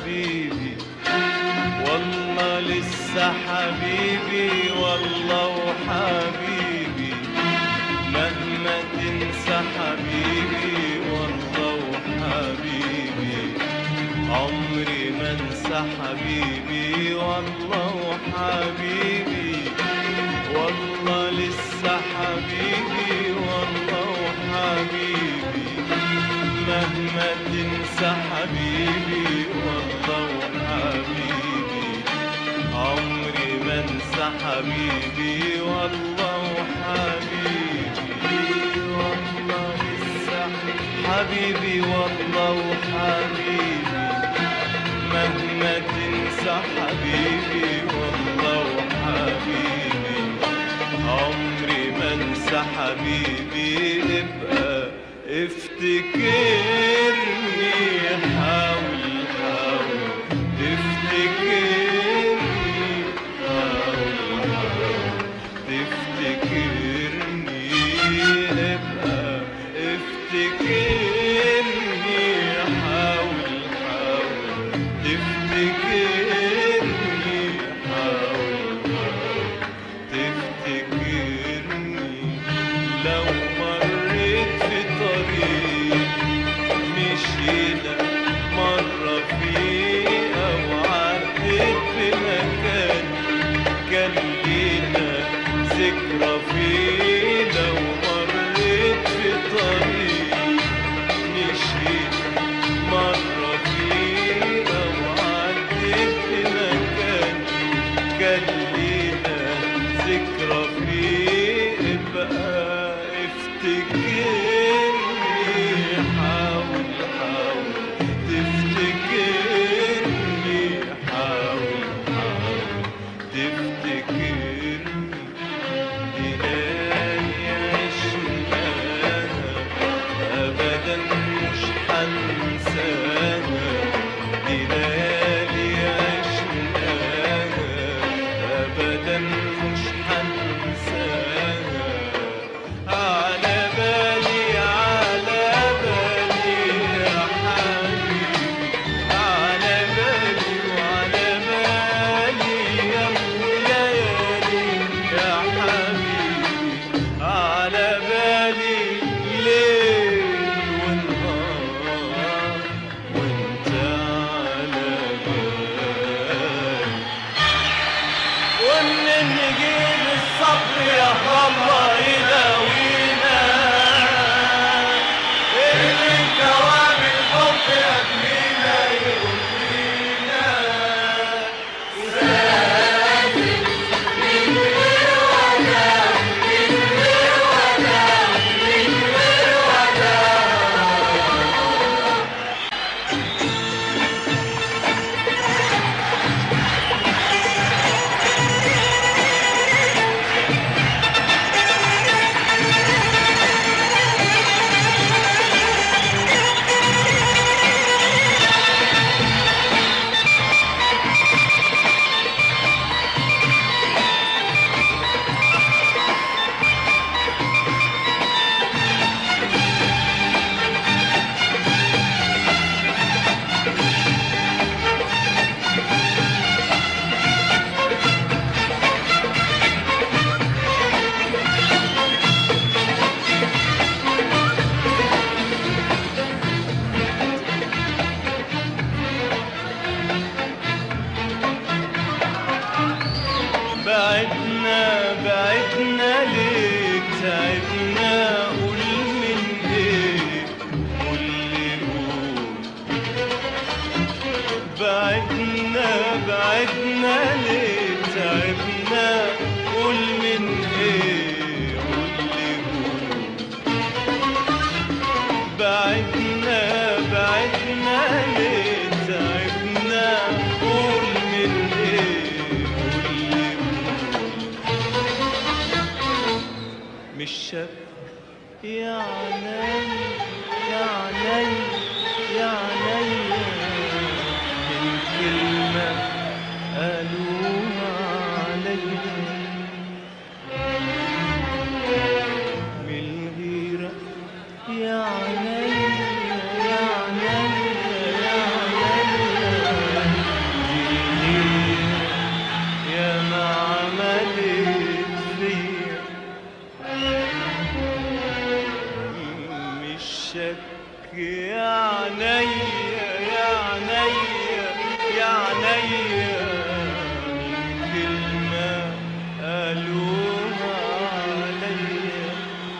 حبيبي والله لسه حبيبي والله وحبيبي مهما تنسى حبيبي والله وحبيبي عمري ما انسى حبيبي والله وحبيبي والله لسه حبيبي والله وحبيبي مهما تنسى حبيبي والله وحبيبي عمري ما انسى حبيبي والله وحبيبي والله لسه حبيبي والله وحبيبي مهما تنسى حبيبي والله وحبيبي عمري ما انسى حبيبي ابقى افتكرني حاول حاول تفتكرني حاول حاول تفتكرني ابقى افتكرني حاول حاول تفتكرني حاول حاول تفتكرني لو مريت في طريق مشينا مرة فيه أو عديت بمكان كان لينا ذكرى فيه لو مريت في طريق مشينا مرة فيه أو عديت بمكان كان لينا ذكرى فيه ابقى افتكرني حاول حاول تفتكرني حاول حاول تفتكرني ليالي عشناها أبدا مش حنساها دي ليالي عشناها أبدا مش حنساها على بالي على بالي يا حبيبي على بالي وعلى بالي يا ليالي يا حبيبي على بالي ليل ونهار وانت على بالي ومنين نجيب الصبر يا الله يداوينا اللي دوام الحب يبنينا يغنينا بعدنا بعدنا ليه تعبنا قول من ايه قول لي قول بعدنا بعدنا ليه تعبنا قول من ايه قول لي قول بعدنا بعدنا ليه تعبنا قول من ايه قول لي قول مش شاف يا عيني يا عيني يا عيني من كلمة قالوها عليا عليا من كلمة قالوها عليا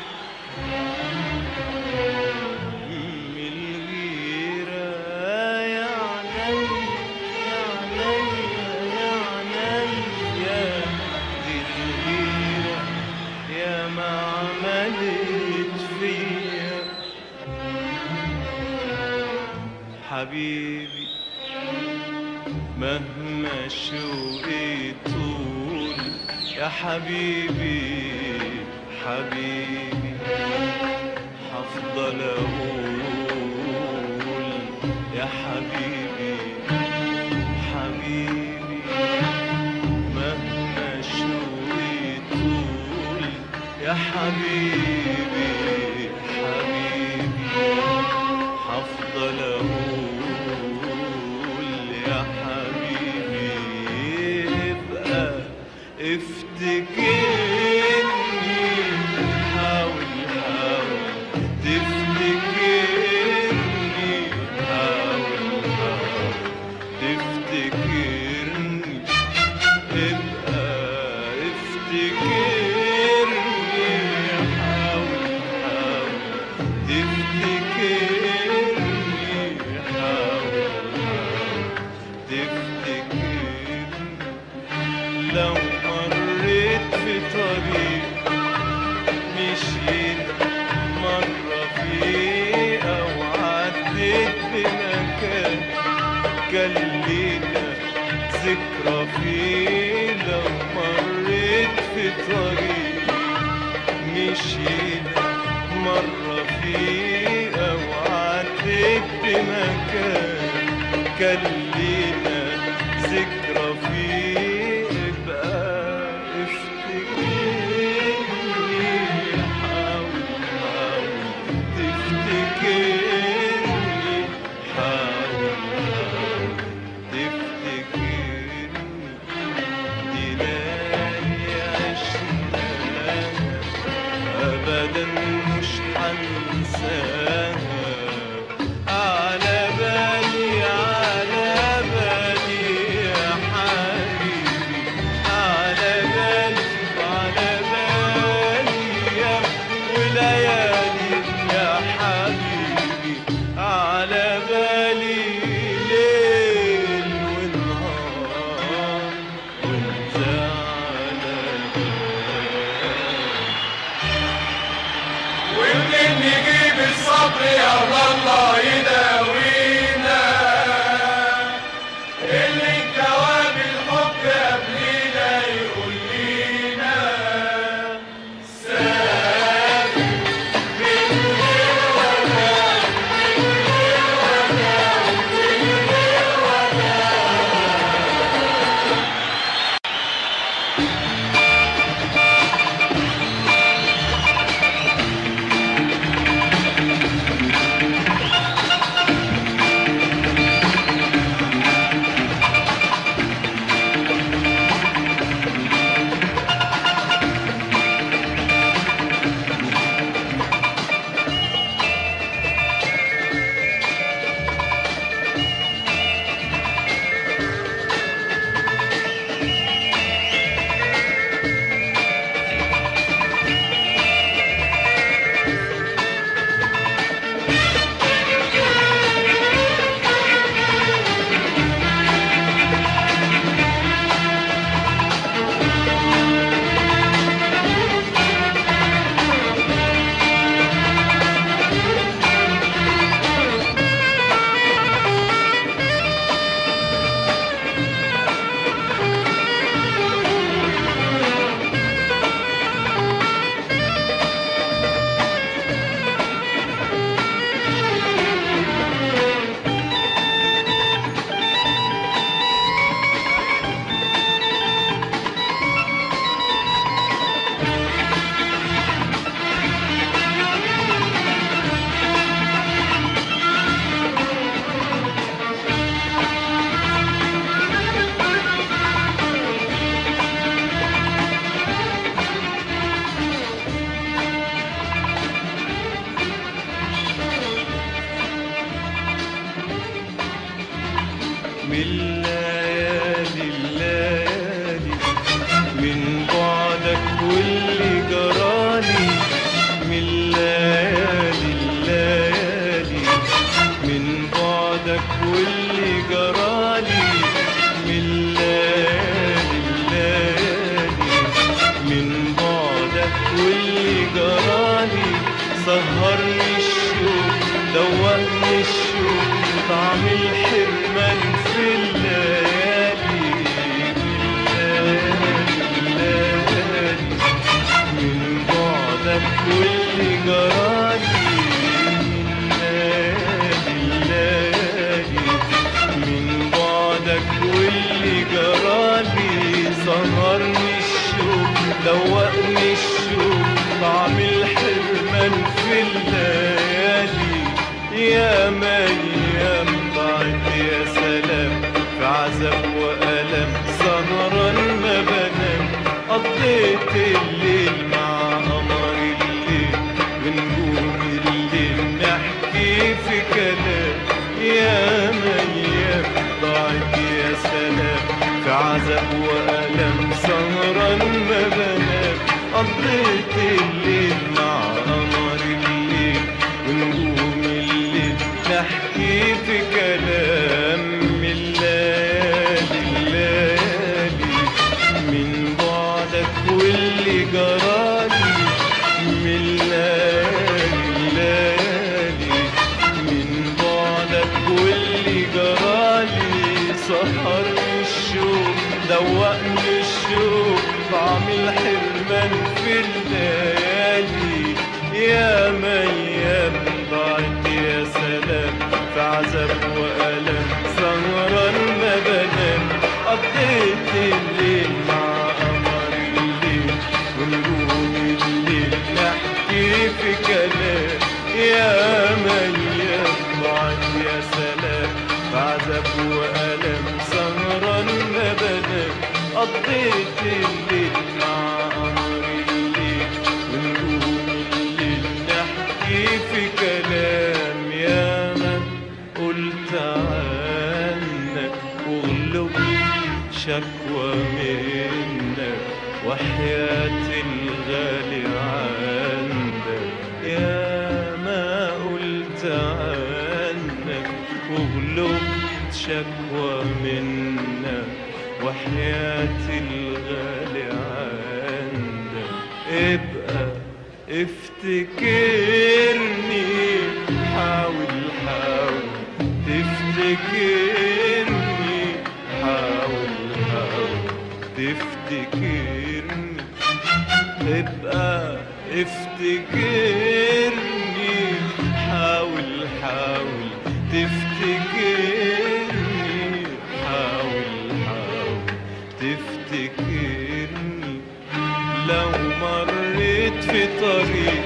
من الغيرة يا عيني يا عيني يا عيني دي الغيرة يا ما عملت فيا حبيبي مهما شوقي طول يا حبيبي حبيبي حفضل اقول يا حبيبي حبيبي مهما شوقي طول يا حبيبي حبيبي حفضل اقول يا حبيبي ابقى افتكرني حاول حاول تفتكرني حاول حاول تفتكرني ابقى افتكرني حاول حاول تفتكرني حاول حاول تفتكرني لو مريت في طريق مشيت مرة فيه أو عديت بمكان كان لينا ذكرى فيه لو مريت في طريق مشينا مرة فيه أو عديت بمكان كان لينا ذكرى فيه بقى افتكرني حاول حاول تفتكرني حاول حاول تفتكرني دي ليالي عشناها ابدا مش هنساها على بالي على بالي يا حبيبي على بالي على بالي يا وليالي يا حبيبي على بالي ليل ونهار وانت على بالي ومنين نجيب الصبر يا الله يداوينا اللي جواب الحب قبلينا يقول لينا من الليالي واللي جرالي من ليالي الليالي من بعدك واللي جرالي سهرني الشوق دوقني الشوق طعم الحرمان في الليالي الليالي من بعدك واللي جرالي الليالي من بعدك واللي جرالي سهرني الشوق دوقني الشوق طعم الحرمان في الليالي يا ميام ضاعت يا سلام في عذاب وألم سهران ما بنام قضيت الليل مع قمر الليل ونجوم الليل نحكي في كلام يا ميام ضاعت يا سلام في عذاب وألم سهران ما بنام قضيت الليل مع قمر الليل ونجوم الليل نحكي في كلام من الليالي الليالي من بعدك واللي جرالي من الليالي الليالي من بعدك واللي جرالي سهرني الشوق دوقني الشوق طعم الحرمان في الليالي يا ميام ضاعت يا سلام في عذاب وألم سهران ما بنام قضيت الليل مع قمر الليل ونجوم الليل نحكي في كلام يا ميام ضاعت يا سلام في عذاب وألم سهران ما بنام قضيت الليل مع قمر الليل ونجوم الليل نحكي في كلام يا من قلت عنك واغلب شكوى منك وحياة الغالي عندك يا ما قلت عنك وغلبت شكوى منك وحياة الغالي عندك ابقى افتكرني حاول حاول تفتكرني حاول حاول تفتكرني ابقى افتكرني حاول حاول تفتكرني حاول حاول تفتكرني لو مريت في طريق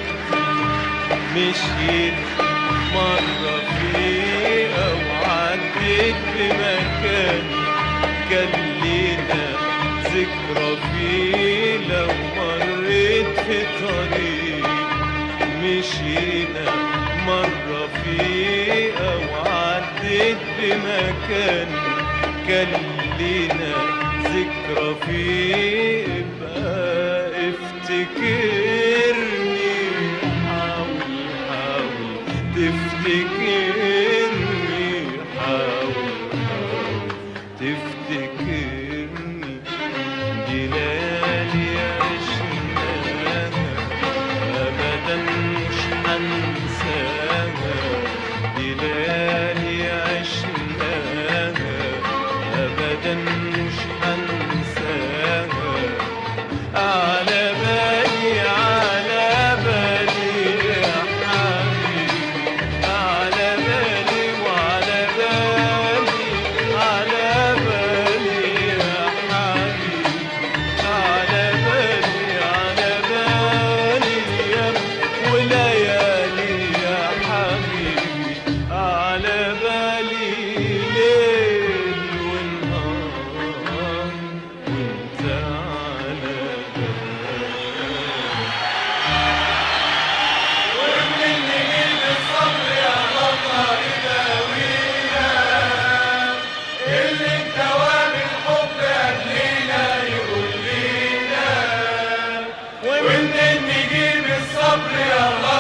مشيت مرة فيه أو عديت بمكان كان لينا ذكرى فيه لو مريت في طريق مشينا مرة فيه أو عديت بمكان كان لينا ذكرى فيه ابقى افتكرني حاول حاول تفتكرني حاول حاول تفتكرني دي ليالي عشناها أبدا مش هنساها دي ليالي عشناها أبدا مش هنساها على بالي على بالي يا حبيبي على بالي وعلى بالي على بالي يا حبيبي على بالي على بالي يا وليالي يا حبيبي على بالي ليل ونهار وانت على بالي ومن نجيب الصبر يا الله يداوينا اللي انتوى بالحب قبلينا يقول لينا ومن نجيب الصبر يا الله